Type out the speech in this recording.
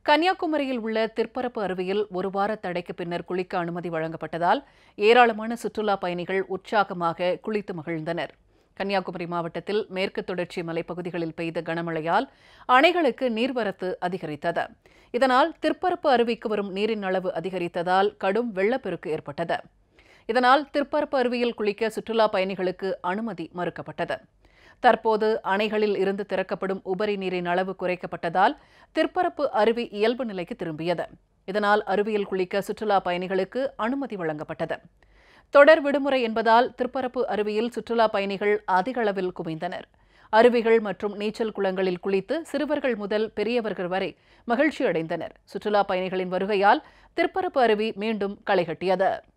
கன்னியாகுமரியில் உள்ள திற்பரப்பு அருவியில் ஒரு வார தடைக்கு பின்னர் குளிக்க அனுமதி வழங்கப்பட்டதால் ஏராளமான சுற்றுலா பயணிகள் உற்சாகமாக குளித்து மகிழ்ந்தனர் கன்னியாகுமரி மாவட்டத்தில் மேற்கு தொடர்ச்சி மலைப்பகுதிகளில் பெய்த கனமழையால் அணைகளுக்கு நீர்வரத்து அதிகரித்தது இதனால் திற்பரப்பு அருவிக்கு வரும் நீரின் அளவு அதிகரித்ததால் கடும் வெள்ளப்பெருக்கு ஏற்பட்டது இதனால் திற்பரப்பு அருவியில் குளிக்க சுற்றுலா பயணிகளுக்கு அனுமதி மறுக்கப்பட்டது தற்போது அணைகளில் இருந்து திறக்கப்படும் உபரி நீரின் அளவு குறைக்கப்பட்டதால் திற்பரப்பு அருவி இயல்பு நிலைக்கு திரும்பியது இதனால் அருவியில் குளிக்க சுற்றுலா பயணிகளுக்கு அனுமதி வழங்கப்பட்டது தொடர் விடுமுறை என்பதால் திற்பரப்பு அருவியில் சுற்றுலா பயணிகள் அதிக அளவில் குவிந்தனர் அருவிகள் மற்றும் நீச்சல் குளங்களில் குளித்து சிறுவர்கள் முதல் பெரியவர்கள் வரை மகிழ்ச்சி அடைந்தனர் சுற்றுலா பயணிகளின் வருகையால் திற்பரப்பு அருவி மீண்டும் களைகட்டியது